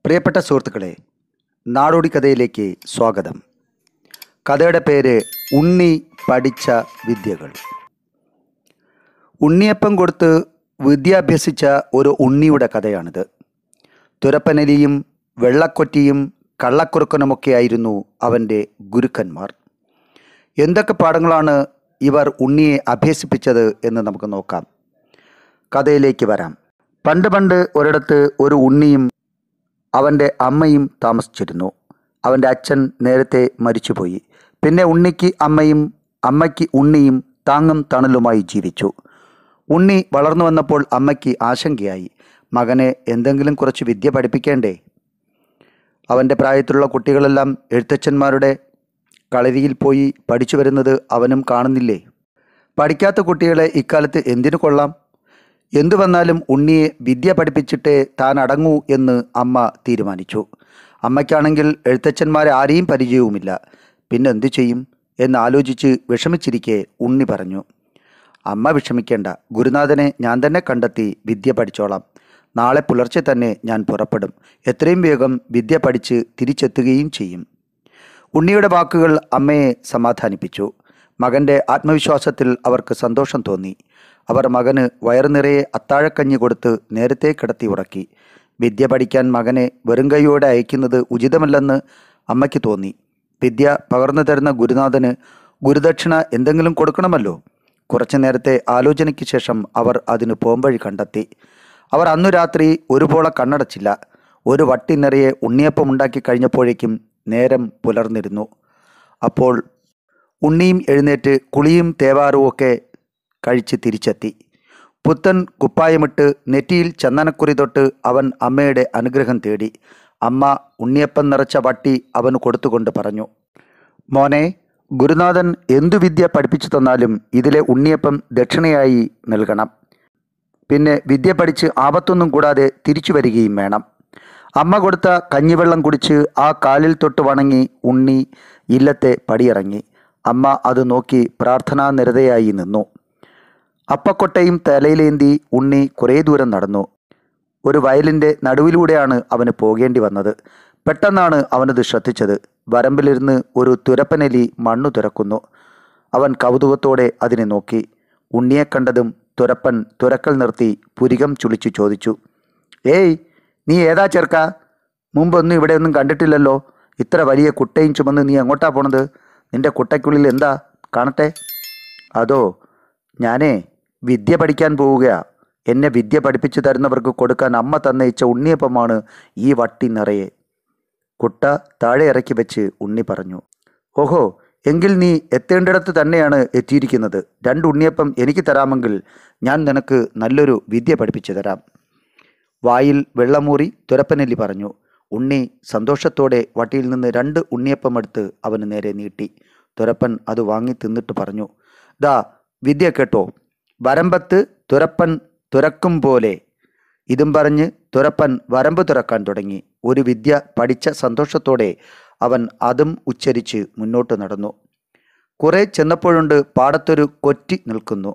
പ്രിയപ്പെട്ട സുഹൃത്തുക്കളെ നാടോടി കഥയിലേക്ക് സ്വാഗതം കഥയുടെ പേര് ഉണ്ണി പഠിച്ച വിദ്യകൾ ഉണ്ണിയപ്പം കൊടുത്ത് വിദ്യ അഭ്യസിച്ച ഒരു ഉണ്ണിയുടെ കഥയാണിത് തുരപ്പനലിയും വെള്ളക്കൊറ്റിയും കള്ളക്കുറുക്കനുമൊക്കെയായിരുന്നു അവൻ്റെ ഗുരുക്കന്മാർ എന്തൊക്കെ പാഠങ്ങളാണ് ഇവർ ഉണ്ണിയെ അഭ്യസിപ്പിച്ചത് എന്ന് നമുക്ക് നോക്കാം കഥയിലേക്ക് വരാം പണ്ട് പണ്ട് ഒരിടത്ത് ഒരു ഉണ്ണിയും അവൻ്റെ അമ്മയും താമസിച്ചിരുന്നു അവൻ്റെ അച്ഛൻ നേരത്തെ മരിച്ചുപോയി പിന്നെ ഉണ്ണിക്ക് അമ്മയും അമ്മയ്ക്ക് ഉണ്ണിയും താങ്ങും തണലുമായി ജീവിച്ചു ഉണ്ണി വളർന്നു വന്നപ്പോൾ അമ്മയ്ക്ക് ആശങ്കയായി മകനെ എന്തെങ്കിലും കുറച്ച് വിദ്യ പഠിപ്പിക്കേണ്ടേ അവൻ്റെ പ്രായത്തിലുള്ള കുട്ടികളെല്ലാം എഴുത്തച്ഛന്മാരുടെ കളരിയിൽ പോയി പഠിച്ചു വരുന്നത് അവനും കാണുന്നില്ലേ പഠിക്കാത്ത കുട്ടികളെ ഇക്കാലത്ത് എന്തിനു കൊള്ളാം എന്തു വന്നാലും ഉണ്ണിയെ വിദ്യ പഠിപ്പിച്ചിട്ടേ താൻ അടങ്ങൂ എന്ന് അമ്മ തീരുമാനിച്ചു അമ്മയ്ക്കാണെങ്കിൽ എഴുത്തച്ഛന്മാരെ ആരെയും പരിചയവുമില്ല പിന്നെ എന്തു ചെയ്യും എന്ന് ആലോചിച്ച് വിഷമിച്ചിരിക്കെ ഉണ്ണി പറഞ്ഞു അമ്മ വിഷമിക്കേണ്ട ഗുരുനാഥനെ ഞാൻ തന്നെ കണ്ടെത്തി വിദ്യ പഠിച്ചോളാം നാളെ പുലർച്ചെ തന്നെ ഞാൻ പുറപ്പെടും എത്രയും വേഗം വിദ്യ പഠിച്ച് തിരിച്ചെത്തുകയും ചെയ്യും ഉണ്ണിയുടെ വാക്കുകൾ അമ്മയെ സമാധാനിപ്പിച്ചു മകൻ്റെ ആത്മവിശ്വാസത്തിൽ അവർക്ക് സന്തോഷം തോന്നി അവർ മകന് വയറു നിറയെ അത്താഴക്കഞ്ഞി കൊടുത്ത് നേരത്തെ കിടത്തി ഉറക്കി വിദ്യ പഠിക്കാൻ മകനെ വെറും കൈയോടെ അയക്കുന്നത് ഉചിതമല്ലെന്ന് അമ്മയ്ക്ക് തോന്നി വിദ്യ പകർന്നു തരുന്ന ഗുരുനാഥന് ഗുരുദക്ഷിണ എന്തെങ്കിലും കൊടുക്കണമല്ലോ കുറച്ചു നേരത്തെ ആലോചനയ്ക്ക് ശേഷം അവർ അതിന് പോംവഴി കണ്ടെത്തി അവർ അന്നു രാത്രി ഒരുപോലെ കണ്ണടച്ചില്ല ഒരു വട്ടി നിറയെ ഉണ്ണിയപ്പം ഉണ്ടാക്കി കഴിഞ്ഞപ്പോഴേക്കും നേരം പുലർന്നിരുന്നു അപ്പോൾ ഉണ്ണിയും എഴുന്നേറ്റ് കുളിയും തേവാറും ഒക്കെ കഴിച്ച് തിരിച്ചെത്തി പുത്തൻ കുപ്പായമിട്ട് നെറ്റിയിൽ ചന്ദനക്കുറി തൊട്ട് അവൻ അമ്മയുടെ അനുഗ്രഹം തേടി അമ്മ ഉണ്ണിയപ്പം നിറച്ച വട്ടി അവന് കൊടുത്തുകൊണ്ട് പറഞ്ഞു മോനെ ഗുരുനാഥൻ എന്തു വിദ്യ പഠിപ്പിച്ചു തന്നാലും ഇതിലെ ഉണ്ണിയപ്പം ദക്ഷിണയായി നൽകണം പിന്നെ വിദ്യ പഠിച്ച് ആപത്തൊന്നും കൂടാതെ തിരിച്ചു വരികയും വേണം അമ്മ കൊടുത്ത കഞ്ഞിവെള്ളം കുടിച്ച് ആ കാലിൽ തൊട്ട് വണങ്ങി ഉണ്ണി ഇല്ലത്തെ പടിയിറങ്ങി അമ്മ അത് നോക്കി പ്രാർത്ഥനാ നിരതയായി നിന്നു അപ്പക്കൊട്ടയും തലയിലേന്തി ഉണ്ണി കുറേ ദൂരം നടന്നു ഒരു വയലിൻ്റെ നടുവിലൂടെയാണ് അവന് പോകേണ്ടി വന്നത് പെട്ടെന്നാണ് അവനത് ശ്രദ്ധിച്ചത് വരമ്പിലിരുന്ന് ഒരു തുരപ്പനലി മണ്ണു തുരക്കുന്നു അവൻ കൗതുകത്തോടെ അതിനെ നോക്കി ഉണ്ണിയെ കണ്ടതും തുരപ്പൻ തുരക്കൽ നിർത്തി പുരികം ചുളിച്ചു ചോദിച്ചു ഏയ് നീ ഏതാ ചെറുക്ക മുമ്പൊന്നും ഇവിടെ ഒന്നും കണ്ടിട്ടില്ലല്ലോ ഇത്ര വലിയ കുട്ടയും ചുമന്ന് നീ എങ്ങോട്ടാ പോണത് നിന്റെ കുട്ടയ്ക്കുള്ളിൽ എന്താ കാണട്ടെ അതോ ഞാനേ വിദ്യ പഠിക്കാൻ പോവുകയാ എന്നെ വിദ്യ പഠിപ്പിച്ചു തരുന്നവർക്ക് കൊടുക്കാൻ അമ്മ തന്നയിച്ച ഉണ്ണിയപ്പമാണ് ഈ വട്ടി നിറയെ കുട്ട താഴെ ഇറക്കി വെച്ച് ഉണ്ണി പറഞ്ഞു ഓഹോ എങ്കിൽ നീ എത്തേണ്ടിടത്ത് തന്നെയാണ് എത്തിയിരിക്കുന്നത് രണ്ട് ഉണ്ണിയപ്പം എനിക്ക് തരാമെങ്കിൽ ഞാൻ നിനക്ക് നല്ലൊരു വിദ്യ പഠിപ്പിച്ചു തരാം വായിൽ വെള്ളമൂറി തുരപ്പനെല്ലി പറഞ്ഞു ഉണ്ണി സന്തോഷത്തോടെ വട്ടിയിൽ നിന്ന് രണ്ട് ഉണ്ണിയപ്പം എടുത്ത് അവന് നേരെ നീട്ടി തുരപ്പൻ അത് വാങ്ങി തിന്നിട്ട് പറഞ്ഞു ദാ വിദ്യ കേട്ടോ വരമ്പത്ത് തുരപ്പൻ തുരക്കും പോലെ ഇതും പറഞ്ഞ് തുരപ്പൻ വരമ്പ് തുറക്കാൻ തുടങ്ങി ഒരു വിദ്യ പഠിച്ച സന്തോഷത്തോടെ അവൻ അതും ഉച്ചരിച്ച് മുന്നോട്ട് നടന്നു കുറെ ചെന്നപ്പോഴുണ്ട് പാടത്തൊരു കൊറ്റി നിൽക്കുന്നു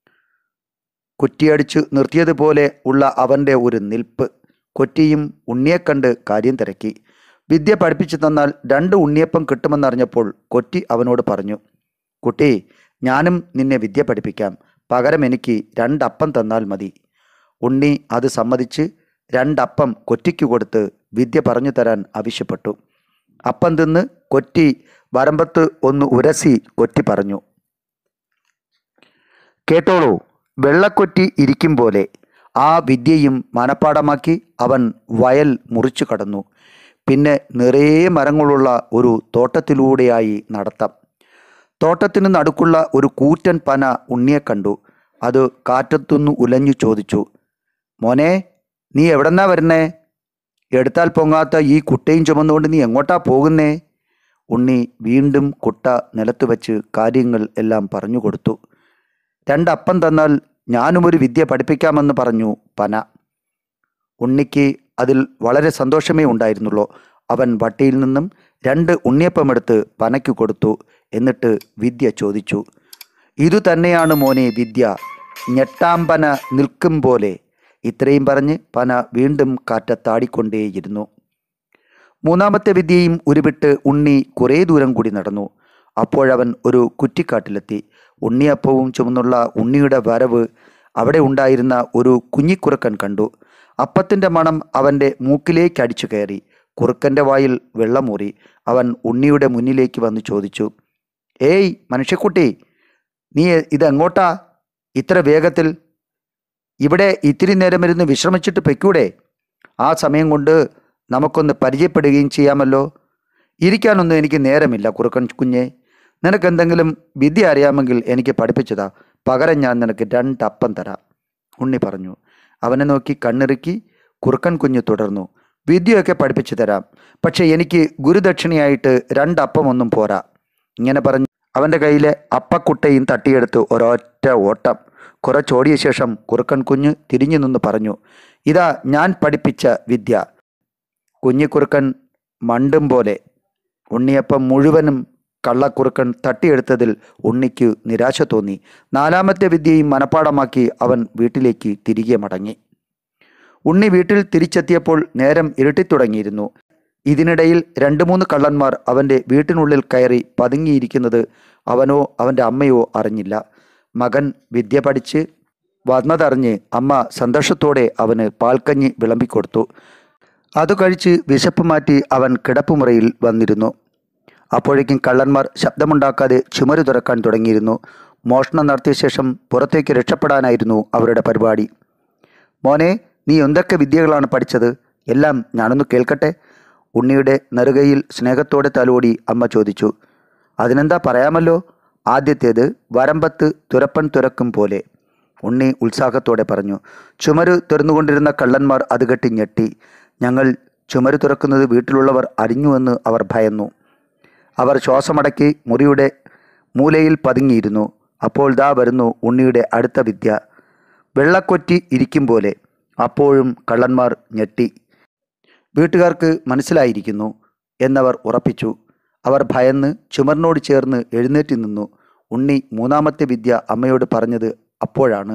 കുറ്റിയടിച്ചു നിർത്തിയതുപോലെ ഉള്ള അവൻ്റെ ഒരു നിൽപ്പ് കൊറ്റിയും ഉണ്ണിയെ കണ്ട് കാര്യം തിരക്കി വിദ്യ പഠിപ്പിച്ചു തന്നാൽ രണ്ട് ഉണ്ണിയപ്പം കിട്ടുമെന്നറിഞ്ഞപ്പോൾ കൊറ്റി അവനോട് പറഞ്ഞു കുട്ടി ഞാനും നിന്നെ വിദ്യ പഠിപ്പിക്കാം പകരം എനിക്ക് രണ്ടപ്പം തന്നാൽ മതി ഉണ്ണി അത് സമ്മതിച്ച് രണ്ടപ്പം കൊറ്റിക്ക് കൊടുത്ത് വിദ്യ പറഞ്ഞു തരാൻ ആവശ്യപ്പെട്ടു അപ്പം തിന്ന് കൊറ്റി വരമ്പത്ത് ഒന്ന് ഉരസി കൊറ്റി പറഞ്ഞു കേട്ടോളൂ വെള്ളക്കൊറ്റി ഇരിക്കും പോലെ ആ വിദ്യയും മനപ്പാടമാക്കി അവൻ വയൽ മുറിച്ചു കടന്നു പിന്നെ നിറയെ മരങ്ങളുള്ള ഒരു തോട്ടത്തിലൂടെയായി നടത്താം തോട്ടത്തിന് നടുക്കുള്ള ഒരു കൂറ്റൻ പന ഉണ്ണിയെ കണ്ടു അത് കാറ്റത്തുനിന്ന് ഉലഞ്ഞു ചോദിച്ചു മോനെ നീ എവിടെന്നാ വരുന്നേ എടുത്താൽ പൊങ്ങാത്ത ഈ കുട്ടയും ചുമന്നുകൊണ്ട് നീ എങ്ങോട്ടാ പോകുന്നേ ഉണ്ണി വീണ്ടും കുട്ട നിലത്ത് വെച്ച് കാര്യങ്ങൾ എല്ലാം പറഞ്ഞു കൊടുത്തു രണ്ടപ്പം തന്നാൽ ഞാനും ഒരു വിദ്യ പഠിപ്പിക്കാമെന്ന് പറഞ്ഞു പന ഉണ്ണിക്ക് അതിൽ വളരെ സന്തോഷമേ ഉണ്ടായിരുന്നുള്ളൂ അവൻ വട്ടിയിൽ നിന്നും രണ്ട് ഉണ്ണിയപ്പമെടുത്ത് പനയ്ക്ക് കൊടുത്തു എന്നിട്ട് വിദ്യ ചോദിച്ചു ഇതു തന്നെയാണ് മോനെ വിദ്യ ഞെട്ടാമ്പന നിൽക്കും പോലെ ഇത്രയും പറഞ്ഞ് പന വീണ്ടും കാറ്റത്താടിക്കൊണ്ടേയിരുന്നു മൂന്നാമത്തെ വിദ്യയും ഉരുവിട്ട് ഉണ്ണി കുറേ ദൂരം കൂടി നടന്നു അപ്പോഴവൻ ഒരു കുറ്റിക്കാട്ടിലെത്തി ഉണ്ണിയപ്പവും ചുമന്നുള്ള ഉണ്ണിയുടെ വരവ് അവിടെ ഉണ്ടായിരുന്ന ഒരു കുഞ്ഞിക്കുറുക്കൻ കണ്ടു അപ്പത്തിൻ്റെ മണം അവൻ്റെ മൂക്കിലേക്ക് അടിച്ചു കയറി കുറുക്കൻ്റെ വായിൽ വെള്ളമൂറി അവൻ ഉണ്ണിയുടെ മുന്നിലേക്ക് വന്ന് ചോദിച്ചു ഏയ് മനുഷ്യക്കുട്ടി നീ ഇതെങ്ങോട്ടാ ഇത്ര വേഗത്തിൽ ഇവിടെ ഇത്തിരി നേരം ഇരുന്ന് വിശ്രമിച്ചിട്ട് പൊയ്ക്കൂടെ ആ സമയം കൊണ്ട് നമുക്കൊന്ന് പരിചയപ്പെടുകയും ചെയ്യാമല്ലോ ഇരിക്കാനൊന്നും എനിക്ക് നേരമില്ല കുറുക്കൻ കുഞ്ഞെ നിനക്ക് എന്തെങ്കിലും വിദ്യ അറിയാമെങ്കിൽ എനിക്ക് പഠിപ്പിച്ചതാ പകരം ഞാൻ നിനക്ക് രണ്ടപ്പം തരാം ഉണ്ണി പറഞ്ഞു അവനെ നോക്കി കണ്ണിറുക്കി കുറുക്കൻ കുഞ്ഞ് തുടർന്നു വിദ്യയൊക്കെ പഠിപ്പിച്ചു തരാം പക്ഷെ എനിക്ക് ഗുരുദക്ഷിണയായിട്ട് രണ്ടപ്പമൊന്നും പോരാ ഇങ്ങനെ പറഞ്ഞ് അവൻ്റെ കയ്യിലെ അപ്പക്കുട്ടയും തട്ടിയെടുത്ത് ഒരൊറ്റ ഓട്ടം കുറച്ചോടിയ ശേഷം കുറുക്കൻ കുഞ്ഞ് തിരിഞ്ഞു നിന്ന് പറഞ്ഞു ഇതാ ഞാൻ പഠിപ്പിച്ച വിദ്യ കുഞ്ഞിക്കുറുക്കൻ മണ്ടും പോലെ ഉണ്ണിയപ്പം മുഴുവനും കള്ളക്കുറുക്കൻ തട്ടിയെടുത്തതിൽ ഉണ്ണിക്ക് നിരാശ തോന്നി നാലാമത്തെ വിദ്യയും മനപ്പാടമാക്കി അവൻ വീട്ടിലേക്ക് തിരികെ മടങ്ങി ഉണ്ണി വീട്ടിൽ തിരിച്ചെത്തിയപ്പോൾ നേരം ഇരുട്ടിത്തുടങ്ങിയിരുന്നു ഇതിനിടയിൽ രണ്ട് മൂന്ന് കള്ളന്മാർ അവൻ്റെ വീട്ടിനുള്ളിൽ കയറി പതുങ്ങിയിരിക്കുന്നത് അവനോ അവൻ്റെ അമ്മയോ അറിഞ്ഞില്ല മകൻ വിദ്യ പഠിച്ച് വന്നതറിഞ്ഞ് അമ്മ സന്തോഷത്തോടെ അവന് പാൽക്കഞ്ഞി വിളമ്പിക്കൊടുത്തു അത് കഴിച്ച് വിശപ്പ് മാറ്റി അവൻ കിടപ്പുമുറിയിൽ വന്നിരുന്നു അപ്പോഴേക്കും കള്ളന്മാർ ശബ്ദമുണ്ടാക്കാതെ ചുമരു തുറക്കാൻ തുടങ്ങിയിരുന്നു മോഷണം നടത്തിയ ശേഷം പുറത്തേക്ക് രക്ഷപ്പെടാനായിരുന്നു അവരുടെ പരിപാടി മോനെ നീ എന്തൊക്കെ വിദ്യകളാണ് പഠിച്ചത് എല്ലാം ഞാനൊന്ന് കേൾക്കട്ടെ ഉണ്ണിയുടെ നെറുകയിൽ സ്നേഹത്തോടെ തലോടി അമ്മ ചോദിച്ചു അതിനെന്താ പറയാമല്ലോ ആദ്യത്തേത് വരമ്പത്ത് തുരപ്പൻ തുരക്കും പോലെ ഉണ്ണി ഉത്സാഹത്തോടെ പറഞ്ഞു ചുമര് തുറന്നുകൊണ്ടിരുന്ന കള്ളന്മാർ അത് കെട്ടി ഞെട്ടി ഞങ്ങൾ ചുമര് തുറക്കുന്നത് വീട്ടിലുള്ളവർ അറിഞ്ഞുവെന്ന് അവർ ഭയന്നു അവർ ശ്വാസമടക്കി മുറിയുടെ മൂലയിൽ പതുങ്ങിയിരുന്നു അപ്പോൾ ദാ വരുന്നു ഉണ്ണിയുടെ അടുത്ത വിദ്യ വെള്ളക്കൊറ്റി ഇരിക്കും പോലെ അപ്പോഴും കള്ളന്മാർ ഞെട്ടി വീട്ടുകാർക്ക് മനസ്സിലായിരിക്കുന്നു എന്നവർ ഉറപ്പിച്ചു അവർ ഭയന്ന് ചുമറിനോട് ചേർന്ന് എഴുന്നേറ്റ് നിന്നു ഉണ്ണി മൂന്നാമത്തെ വിദ്യ അമ്മയോട് പറഞ്ഞത് അപ്പോഴാണ്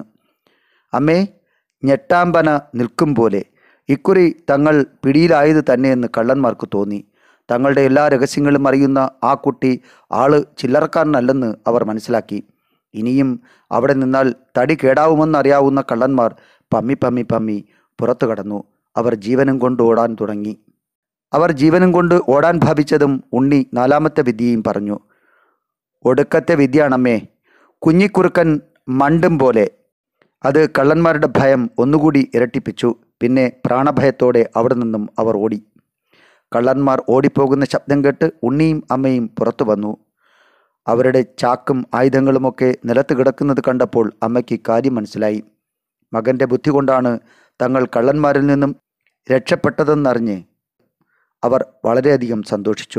അമ്മേ ഞെട്ടാമ്പന നിൽക്കും പോലെ ഇക്കുറി തങ്ങൾ പിടിയിലായത് തന്നെയെന്ന് കള്ളന്മാർക്ക് തോന്നി തങ്ങളുടെ എല്ലാ രഹസ്യങ്ങളും അറിയുന്ന ആ കുട്ടി ആള് ചില്ലറക്കാരനല്ലെന്ന് അവർ മനസ്സിലാക്കി ഇനിയും അവിടെ നിന്നാൽ തടി കേടാവുമെന്നറിയാവുന്ന കള്ളന്മാർ പമ്മി പമ്മി പമ്മി പുറത്തു കടന്നു അവർ ജീവനും കൊണ്ട് ഓടാൻ തുടങ്ങി അവർ ജീവനും കൊണ്ട് ഓടാൻ ഭാവിച്ചതും ഉണ്ണി നാലാമത്തെ വിദ്യയും പറഞ്ഞു ഒടുക്കത്തെ വിദ്യയാണമ്മേ കുഞ്ഞിക്കുറുക്കൻ മണ്ടും പോലെ അത് കള്ളന്മാരുടെ ഭയം ഒന്നുകൂടി ഇരട്ടിപ്പിച്ചു പിന്നെ പ്രാണഭയത്തോടെ അവിടെ നിന്നും അവർ ഓടി കള്ളന്മാർ ഓടിപ്പോകുന്ന ശബ്ദം കേട്ട് ഉണ്ണിയും അമ്മയും പുറത്തു വന്നു അവരുടെ ചാക്കും ആയുധങ്ങളുമൊക്കെ നിലത്ത് കിടക്കുന്നത് കണ്ടപ്പോൾ അമ്മയ്ക്ക് കാര്യം മനസ്സിലായി മകൻ്റെ ബുദ്ധി കൊണ്ടാണ് തങ്ങൾ കള്ളന്മാരിൽ നിന്നും രക്ഷപ്പെട്ടതെന്നറിഞ്ഞ് അവർ വളരെയധികം സന്തോഷിച്ചു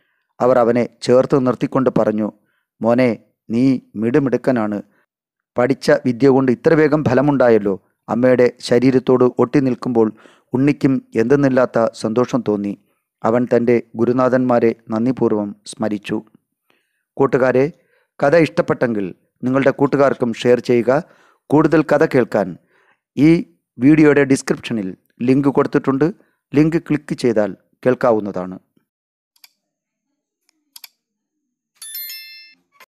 അവർ അവനെ ചേർത്ത് നിർത്തിക്കൊണ്ട് പറഞ്ഞു മോനെ നീ മിടുമിടുക്കനാണ് പഠിച്ച വിദ്യ കൊണ്ട് ഇത്ര വേഗം ഫലമുണ്ടായല്ലോ അമ്മയുടെ ശരീരത്തോട് ഒട്ടി നിൽക്കുമ്പോൾ ഉണ്ണിക്കും എന്തെന്നില്ലാത്ത സന്തോഷം തോന്നി അവൻ തൻ്റെ ഗുരുനാഥന്മാരെ നന്ദിപൂർവ്വം സ്മരിച്ചു കൂട്ടുകാരെ കഥ ഇഷ്ടപ്പെട്ടെങ്കിൽ നിങ്ങളുടെ കൂട്ടുകാർക്കും ഷെയർ ചെയ്യുക കൂടുതൽ കഥ കേൾക്കാൻ ഈ വീഡിയോയുടെ ഡിസ്ക്രിപ്ഷനിൽ ലിങ്ക് കൊടുത്തിട്ടുണ്ട് ലിങ്ക് ക്ലിക്ക് ചെയ്താൽ കേൾക്കാവുന്നതാണ്